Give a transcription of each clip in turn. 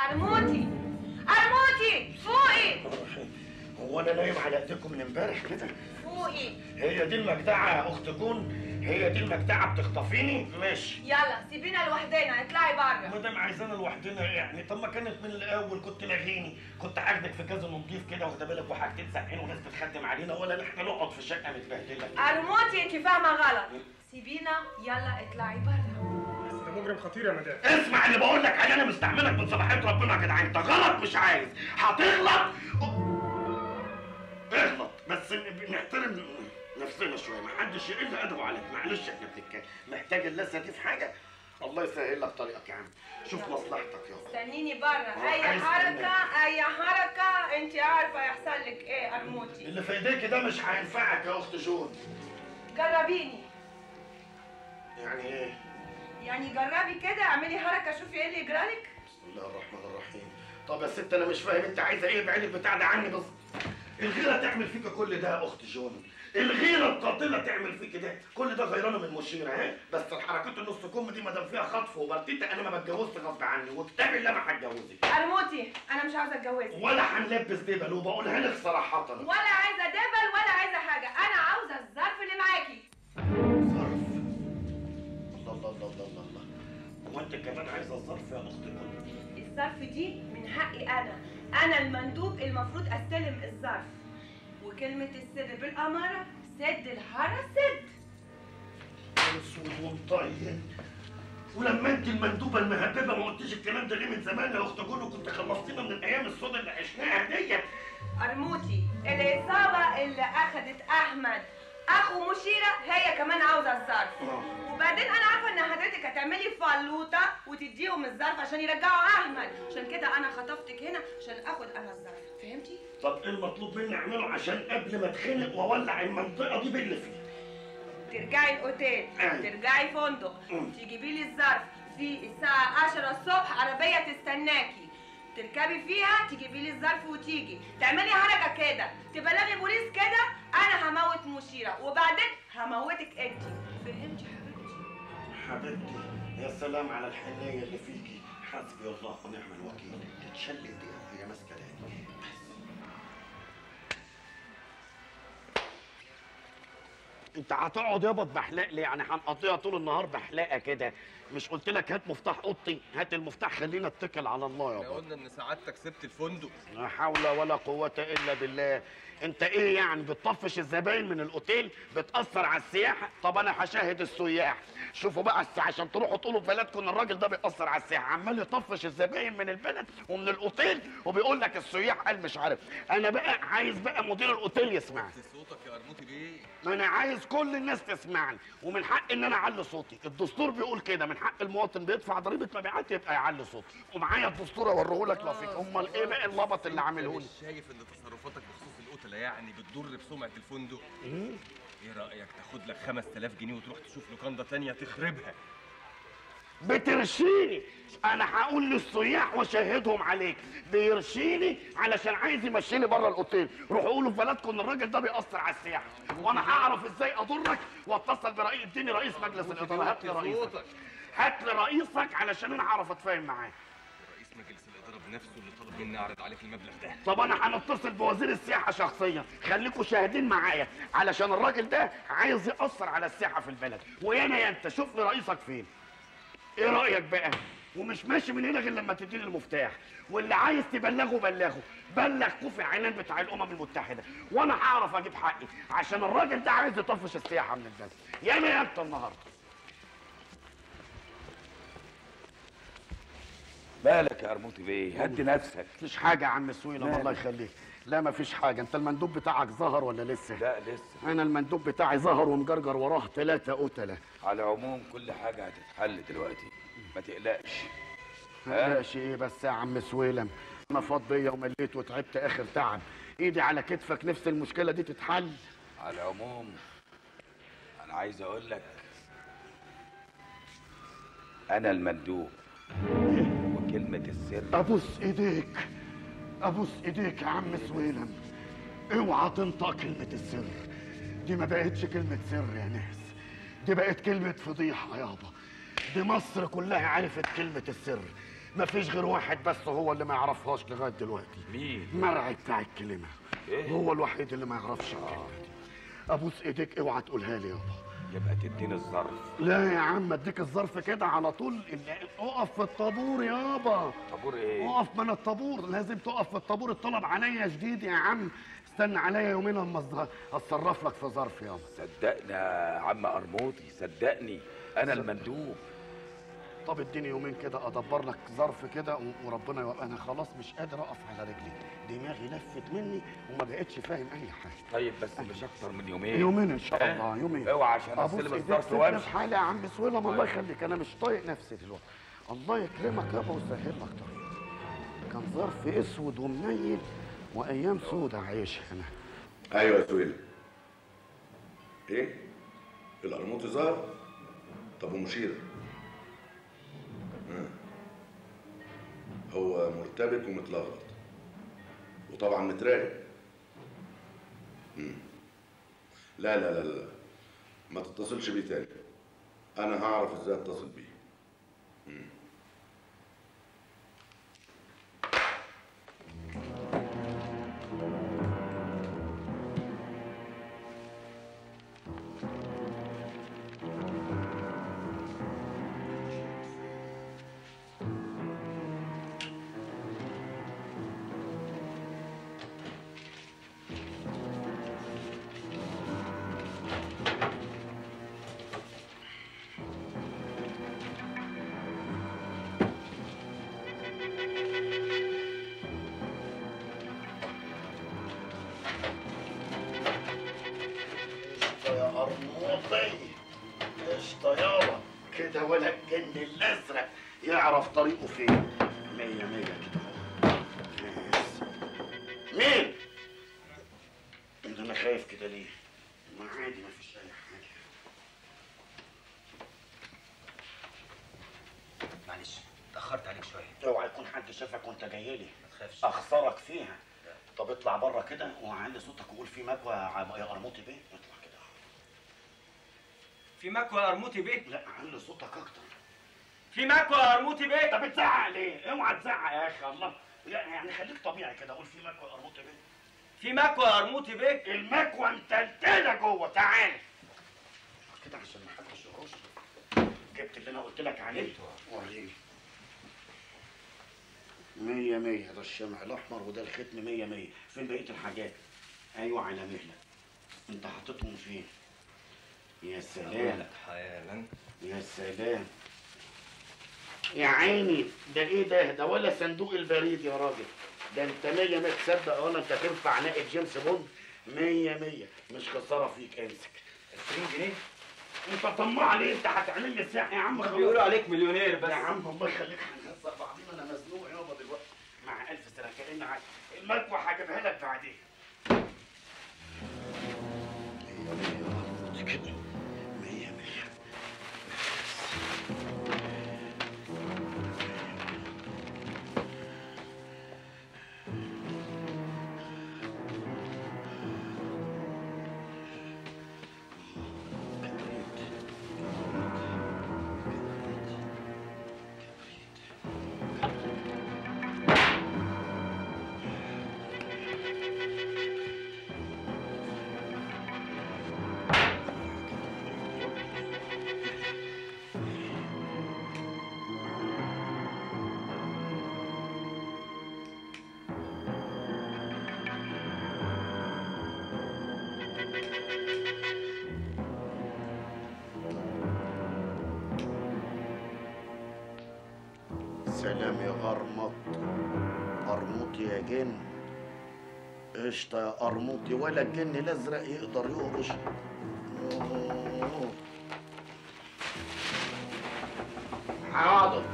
ارموتي ارموتي فوقي هو انا نايم على ايديكم من امبارح كده فوقي هي دي المجدعه يا اخت كون هي دي المجدعه بتخطفيني ماشي يلا سيبينا لوحدنا اطلعي ما بره دام عايزانا لوحدنا يعني طب ما كانت من الاول كنت لاغيني كنت هاخدك في كذا نضيف كده واخده بالك وحاجتين ساقعين وناس بتخدم علينا ولا احنا نقعد في شقه متبهدله ارموتي انت فاهمه غلط سيبينا يلا اطلعي بره بس ده مجرم خطير يا مدام اسمع اللي بقول لك عليه انا مستحملك من صباحيه ربنا يا جدعان انت غلط مش عايز هتغلط اغلط بس ن- نحترم نفسنا شويه ما حدش يقل ادبه عليك معلش احنا بنتكلم محتاج اللثه دي في حاجه الله يسهل لك طريقك يا عم شوف مصلحتك يابا استنيني بره آه، اي عايز حركه اي حركه انت عارفه يحصل لك ايه ارموتي اللي في ايديك ده مش هينفعك يا اخت جون جربيني يعني ايه يعني جربي كده اعملي حركه شوفي ايه اللي يجرالك بسم الله الرحمن الرحيم طب يا ست انا مش فاهم انت عايزه ايه بعين البتاع ده عني بس الغيره تعمل فيك كل ده يا اخت جون الغيره القاتله تعمل فيك ده كل ده غيرانه من مشيره ها بس الحركات النص كم دي ما دام فيها خطف وبرتيتا انا ما بتجوزت غصب عني وكتابي اللي انا هتجوزك ارموتي انا مش عاوزه اتجوزك ولا هنلبس دبل وبقولها لك صراحه ولا عايزه دبل ولا عايزه حاجه انا عاوزه الظرف اللي معاكي ظرف الله الله الله الله الله الله هو انت كمان عايزه الظرف يا اخت جون الظرف دي من حقي انا انا المندوب المفروض استلم الظرف وكلمه السر بالاماره سد الحاره سد اسود ومطين ولما انت المندوبه المهببه ما قلتيش الكلام ده ليه من زمان يا اخت جون وكنت خلصتينا من الايام السوداء اللي عشناها ديت ارموتي العصابه اللي اخذت احمد اخو مشيره هي كمان عاوزه الظرف وبعدين انا عارفه ان حضرتك هتعملي فلوطه وتديهم الظرف عشان يرجعوا احمد عشان كده انا خطفتك هنا عشان اخد انا الظرف فهمتي طب ايه المطلوب مني اعمله عشان قبل ما اتخنق واولع المنطقه دي باللي فيها ترجعي الاوتيل أيوة. ترجعي فندق مم. تجيبي لي الظرف في الساعة 10 الصبح عربية تستناكي تركبي فيها تجيبي لي الظرف وتيجي تعملي حركة كده تبلغي بوليس كده انا هموت مشيرة وبعدين هموتك انت فهمتي حبيبتي حبيبتي يا سلام على الحنيه اللي فيكي حسبي الله ونعم الوكيل تتشل ايديها هي ماسكه ايدي انت هتقعد يابا بحلاق ليه يعني هنقضيها طول النهار بحلاقه كده مش قلت لك هات مفتاح اوضتي هات المفتاح خلينا اتكل على الله احنا يابا قلنا ان سعادتك سبت الفندق لا حول ولا قوة إلا بالله أنت إيه يعني بتطفش الزباين من الأوتيل بتأثر على السياحة طب أنا هشاهد السياح شوفوا بقى الس- عشان تروحوا تقولوا في بلدكم إن الراجل ده بيأثر على السياحة عمال يطفش الزباين من البلد ومن الأوتيل وبيقول لك السياح قال مش عارف أنا بقى عايز بقى مدير الأوتيل يسمعني صوتك يا قرموطي بيه انا عايز كل الناس تسمعني ومن حق ان انا اعلي صوتي الدستور بيقول كده من حق المواطن بيدفع ضريبه مبيعات يبقى يعلي صوته ومعايا الدستور اوريه لك لو فيك امال ايه بقى اللبط اللي عامله لي مش شايف ان تصرفاتك بخصوص القتله يعني بتضر بسمعه الفندق ايه رايك تاخد لك 5000 جنيه وتروح تشوف لوكاندا تانية تخربها بترشيني انا هقول للسياح واشهدهم عليك بيرشيني علشان عايز يمشيني بره الاوتيل روحوا قولوا في بلدكم ان الراجل ده بيأثر على السياحه وانا هعرف ازاي اضرك واتصل برئيس اديني رئيس مجلس الاداره هات لي رئيسك صوتك. هات لي رئيسك علشان انا هعرف اتفاهم معاه رئيس مجلس الاداره بنفسه اللي طلب مني اعرض عليك المبلغ ده طب انا هنتصل بوزير السياحه شخصيا خليكم شاهدين معايا علشان الراجل ده عايز ياثر على السياحه في البلد ويانا يا انت شوف لي رئيسك فين ايه رايك بقى ومش ماشي من هنا غير لما تديني المفتاح واللي عايز تبلغه بلغه بلغ كوفي عنان بتاع الامم المتحده وانا هعرف اجيب حقي عشان الراجل ده عايز يطفش السياحه من البلد يانا يا انت النهارده مالك يا قرموطي بيه هدي نفسك مفيش حاجه يا عم سويلم مالك؟ الله يخليك لا مفيش حاجه انت المندوب بتاعك ظهر ولا لسه لا لسه انا المندوب بتاعي ظهر ومجرجر وراه ثلاثة قتلة على العموم كل حاجه هتتحل دلوقتي ما تقلقش ماشي ايه بس يا عم سويلم انا فاض بيا ومليت وتعبت اخر تعب ايدي على كتفك نفس المشكلة دي تتحل على العموم انا عايز اقول لك انا المندوب وكلمه السر ابوس ايديك ابوس ايديك يا عم سويلم اوعى تنطق كلمة السر دي ما بقتش كلمة سر يا ناس دي بقت كلمة فضيحة يابا دي مصر كلها عرفت كلمة السر مفيش غير واحد بس هو اللي ما يعرفهاش لغايه دلوقتي مين مرعي بتاع الكلمه إيه؟ هو الوحيد اللي ما يعرفش الكلمه دي ابوس ايديك اوعى تقولها لي يابا يبقى تديني الظرف لا يا عم اديك الظرف كده على طول اللي- اقف في الطابور يابا طابور ايه اقف من الطابور لازم تقف في الطابور الطلب عليا شديد يا عم استنى عليا يومين اما أص- اتصرف لك في ظرف يابا صدقني يا عم قرموطي صدقني انا المندوب طب اديني يومين كده ادبر لك ظرف كده و- وربنا يوقف انا خلاص مش قادر اقف على رجلي دماغي لفت مني وما بقتش فاهم اي حاجه طيب بس مش اكتر من يومين يومين ان شاء إيه؟ الله يومين اوعى عشان ابوس استلم ايديك الظرف سيبني وامشي في حالي يا عم سويلم الله يخليك انا مش طايق نفسي دلوقتي الله يكرمك يابا ويسهل لك طريق كان ظرف اسود ومنيل وايام سودة عايشها انا ايوه يا سويل ايه القرموطي ظهر طب ومشير آه. هو مرتبك ومتلخبط وطبعا متراقب مم. لا لا لا لا ما تتصلش بيه تاني انا هعرف ازاي اتصل بيه مم. قشطة يا قرموطي قشطة يابا كده ولا الجن الازرق يعرف طريقه فين مية مية كده اهو. بس. مين؟ انت انا خايف كده ليه؟ ما عادي ما فيش اي حاجة معلش اتأخرت عليك شوية اوعى يكون حد شافك وانت جاي لي ما تخافش اخسرك فيها طب اطلع بره كده وعلي صوتك وقول في مكوى يا يا قرموطي بيه اطلع كده في مكوى يا قرموطي بيه لا علي صوتك اكتر في مكوى يا قرموطي بيه انت بتزعق ليه؟ اوعى تزعق يا اخي الله يعني يعني خليك طبيعي كده قول في مكوى قرموطي بيه في مكوى يا قرموطي بيه المكوى متلتله جوه تعال كده عشان ما حدش يخش جبت اللي انا قلت لك عليه وريني مية مية ده الشمع الأحمر وده الختم مية مية فين بقية الحاجات؟ أيوة على مهلك أنت حاططهم فين؟ يا سلام حالا يا سلام يا عيني ده ايه ده ده ولا صندوق البريد يا راجل ده انت مية ما تصدق ولا انت تنفع نائب جيمس بوند مية مية مش خسارة فيك امسك 20 جنيه انت طماع ليه انت هتعمل لي ساعة يا عم خلاص بيقولوا عليك مليونير بس يا عم الله يخليك هنهزر بعضينا انا مزنوق يابا دلوقتي مع الف سنة كأن عاد المكوى هجيبها لك بعدين مية مية كده مية مية سلام يا غرمط قرموط يا جن قشطة يا قرموطي ولا الجن الازرق يقدر يقرش أوه. حاضر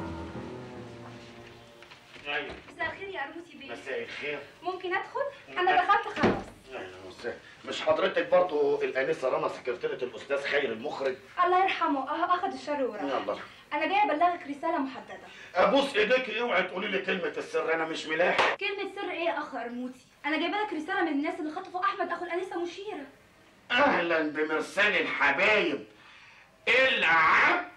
ايوه مساء الخير يا قرموطي بيه مساء الخير ممكن ادخل انا دخلت خلاص اهلا وسهلا مش حضرتك برضو الانسه رنا سكرتيره الاستاذ خير المخرج الله يرحمه اهو اخد الشر وراح يلا انا جايه ابلغك رساله محدده ابوس ايديك اوعي تقولي لي كلمه السر انا مش ملاحق كلمه سر ايه يا اخ قرموطي انا جايبه لك رساله من الناس اللي خطفوا احمد اخو الانسه مشيره اهلا بمرسال الحبايب العب